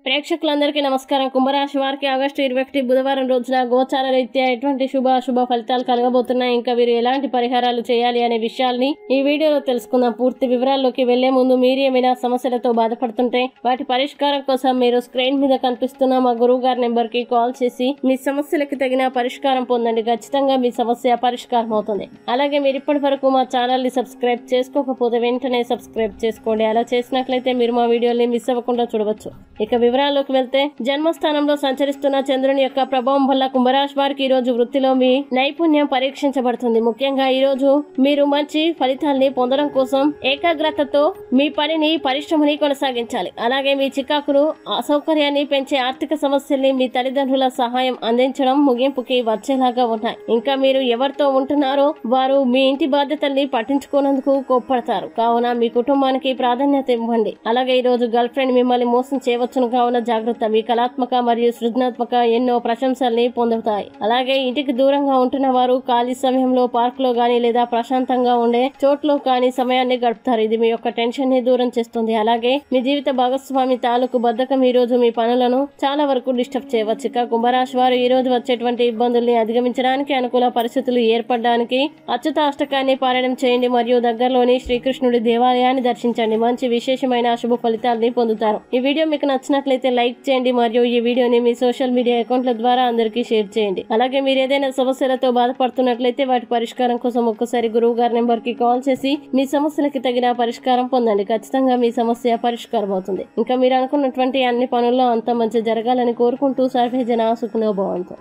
ప్రేక్షకులందరికీ నమస్కారం కుంభరాశి వారికి ఆగస్టు ఇరవై ఒకటి బుధవారం రోజున గోచార రీత్యా ఎటువంటి శుభ అశుభ ఫలితాలు కలగబోతున్నాయి ఇంకా వీరు ఎలాంటి పరిహారాలు చేయాలి అనే విషయాల్ని ఈ వీడియోలో తెలుసుకుందాం పూర్తి వివరాల్లోకి వెళ్లే ముందు మీరు ఏమైనా సమస్యలతో బాధపడుతుంటే వాటి పరిష్కారం కోసం మీరు స్క్రీన్ మీద కనిపిస్తున్న మా గురువు గారి నెంబర్ కి కాల్ చేసి మీ సమస్యలకు తగిన పరిష్కారం పొందండి ఖచ్చితంగా మీ సమస్య పరిష్కారం అవుతుంది అలాగే మీరు ఇప్పటి వరకు మా ఛానల్ ని సబ్స్క్రైబ్ చేసుకోకపోతే వెంటనే సబ్స్క్రైబ్ చేసుకోండి అలా చేసినట్లయితే మీరు మా వీడియోని మిస్ అవ్వకుండా చూడవచ్చు ఇక వివరాల్లోకి వెళ్తే జన్మస్థానంలో సంచరిస్తున్న చంద్రుని యొక్క ప్రభావం వల్ల కుంభరాశి వారికి ఈ రోజు వృత్తిలో మీ నైపుణ్యం పరీక్షించబడుతుంది ముఖ్యంగా ఈ రోజు మీరు మంచి ఫలితాల్ని పొందడం కోసం ఏకాగ్రతతో మీ పనిని పరిశ్రమని కొనసాగించాలి అలాగే మీ చికాకులు అసౌకర్యాన్ని పెంచే ఆర్థిక సమస్యల్ని మీ తల్లిదండ్రుల సహాయం అందించడం ముగింపుకి వచ్చేలాగా ఉన్నాయి ఇంకా మీరు ఎవరితో ఉంటున్నారో వారు మీ ఇంటి బాధ్యతల్ని పట్టించుకోనందుకు కోప్పడతారు కావున మీ కుటుంబానికి ప్రాధాన్యత ఇవ్వండి అలాగే ఈ రోజు గర్ల్ ఫ్రెండ్ మిమ్మల్ని మోసం చేయవచ్చును కావున జాగ్రత్త మీ కళాత్మక మరియు సృజనాత్మక ఎన్నో ప్రశంసల్ని పొందుతాయి అలాగే ఇంటికి దూరంగా ఉంటున్న వారు ఖాళీ సమయంలో పార్క్ లో గానీ లేదా ప్రశాంతంగా ఉండే చోట్లో కానీ సమయాన్ని గడుపుతారు ఇది మీ యొక్క టెన్షన్ ని దూరం చేస్తుంది అలాగే మీ జీవిత భాగస్వామి తాలూకు బద్ధకం ఈ రోజు మీ పనులను చాలా వరకు డిస్టర్బ్ చేయవచ్చు ఇక కుంభరాశి వారు ఈ రోజు వచ్చేటువంటి ఇబ్బందుల్ని అధిగమించడానికి అనుకూల పరిస్థితులు ఏర్పడడానికి అచ్యుత అష్టకాన్ని పారాయణం చేయండి మరియు దగ్గరలోని శ్రీకృష్ణుడి దేవాలయాన్ని దర్శించండి మంచి విశేషమైన శుభ ఫలితాలని పొందుతారు ఈ వీడియో మీకు నచ్చినట్లయితే లైక్ చేయండి మరియు ఈ వీడియోని మీ సోషల్ మీడియా అకౌంట్ల ద్వారా అందరికీ షేర్ చేయండి అలాగే మీరు ఏదైనా సమస్యలతో బాధపడుతున్నట్లయితే వాటి పరిష్కారం కోసం ఒక్కసారి గురువు గారి నెంబర్ కి కాల్ చేసి మీ సమస్యలకి తగిన పరిష్కారం పొందండి ఖచ్చితంగా మీ సమస్య పరిష్కారం అవుతుంది ఇంకా మీరు అనుకున్నటువంటి అన్ని పనుల్లో అంత మంచి జరగాలని కోరుకుంటూ సర్వే జన సుఖనోభవంతో